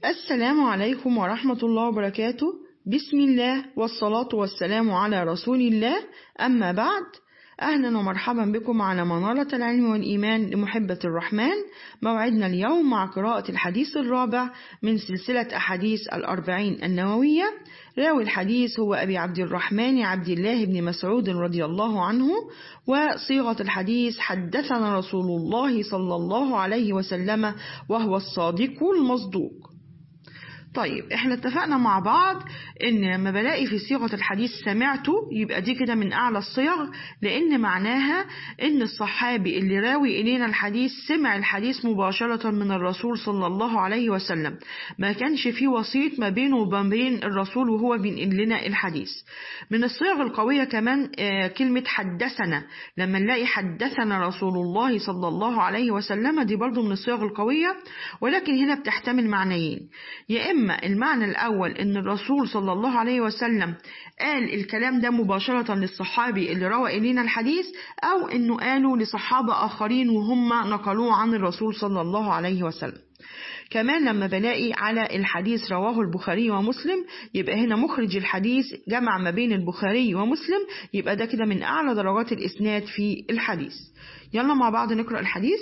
السلام عليكم ورحمة الله وبركاته بسم الله والصلاة والسلام على رسول الله أما بعد أهلا ومرحبا بكم على منارة العلم والإيمان لمحبة الرحمن موعدنا اليوم مع قراءة الحديث الرابع من سلسلة أحاديث الأربعين النووية راوي الحديث هو أبي عبد الرحمن عبد الله بن مسعود رضي الله عنه وصيغة الحديث حدثنا رسول الله صلى الله عليه وسلم وهو الصادق المصدوق طيب احنا اتفقنا مع بعض ان لما بلاقي في صيغة الحديث سمعته يبقى دي كده من اعلى الصيغ لان معناها ان الصحابي اللي راوي الينا الحديث سمع الحديث مباشرة من الرسول صلى الله عليه وسلم ما كانش في وسيط ما بينه وما بين الرسول وهو بينقل لنا الحديث من الصيغ القوية كمان آه كلمة حدثنا لما نلاقي حدثنا رسول الله صلى الله عليه وسلم دي برضو من الصيغ القوية ولكن هنا بتحتمل معنيين يا إما إما المعنى الأول إن الرسول صلى الله عليه وسلم قال الكلام ده مباشرة للصحابي اللي روى إلينا الحديث أو إنه قاله لصحابة آخرين وهم نقلوه عن الرسول صلى الله عليه وسلم كمان لما بلاقي على الحديث رواه البخاري ومسلم يبقى هنا مخرج الحديث جمع ما بين البخاري ومسلم يبقى ده كده من أعلى درجات الإسناد في الحديث يلا مع بعض نقرأ الحديث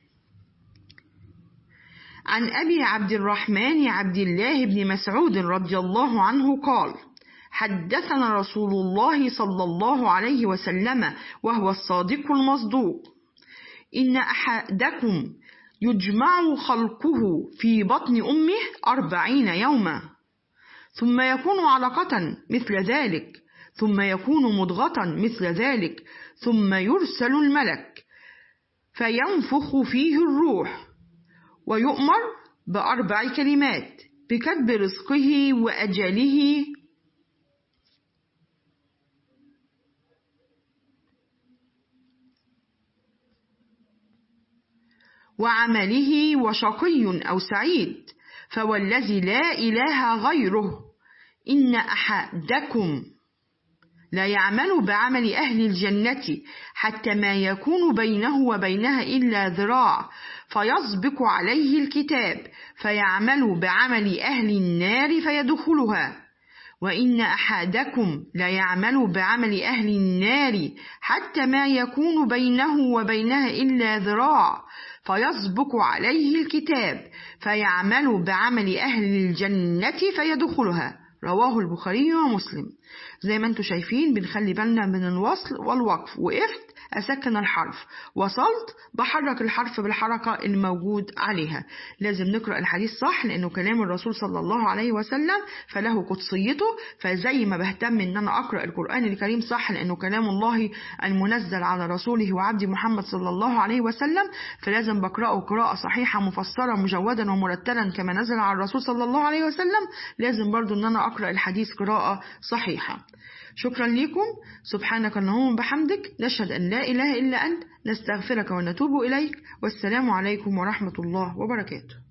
عن أبي عبد الرحمن عبد الله بن مسعود رضي الله عنه قال حدثنا رسول الله صلى الله عليه وسلم وهو الصادق المصدوق إن أحدكم يجمع خلقه في بطن أمه أربعين يوما ثم يكون علقة مثل ذلك ثم يكون مضغة مثل ذلك ثم يرسل الملك فينفخ فيه الروح ويؤمر بأربع كلمات بكتب رزقه وأجله وعمله وشقي أو سعيد فوالذي لا إله غيره إن أحدكم لا يعمل بعمل أهل الجنة حتى ما يكون بينه وبينها إلا ذراع فيسبق عليه الكتاب فيعمل بعمل أهل النار فيدخلها وإن أحدكم لا يعمل بعمل أهل النار حتى ما يكون بينه وبينها إلا ذراع فيسبق عليه الكتاب فيعمل بعمل أهل الجنة فيدخلها رواه البخاري ومسلم زي ما انتم شايفين بنخلي بالنا من الوصل والوقف وقفت أسكن الحرف وصلت بحرك الحرف بالحركة الموجود عليها لازم نقرأ الحديث صح لأنه كلام الرسول صلى الله عليه وسلم فله قدسيته فزي ما بهتم إن أنا أقرأ القرآن الكريم صح لأنه كلام الله المنزل على رسوله وعبد محمد صلى الله عليه وسلم فلازم بقرأه قراءة صحيحة مفسرة مجودا ومرتلا كما نزل على الرسول صلى الله عليه وسلم لازم برضو إن أنا أقرأ الحديث قراءة صحيحة شكرا لكم سبحانك اللهم بحمدك نشهد أن لا إله إلا أنت نستغفرك ونتوب إليك والسلام عليكم ورحمة الله وبركاته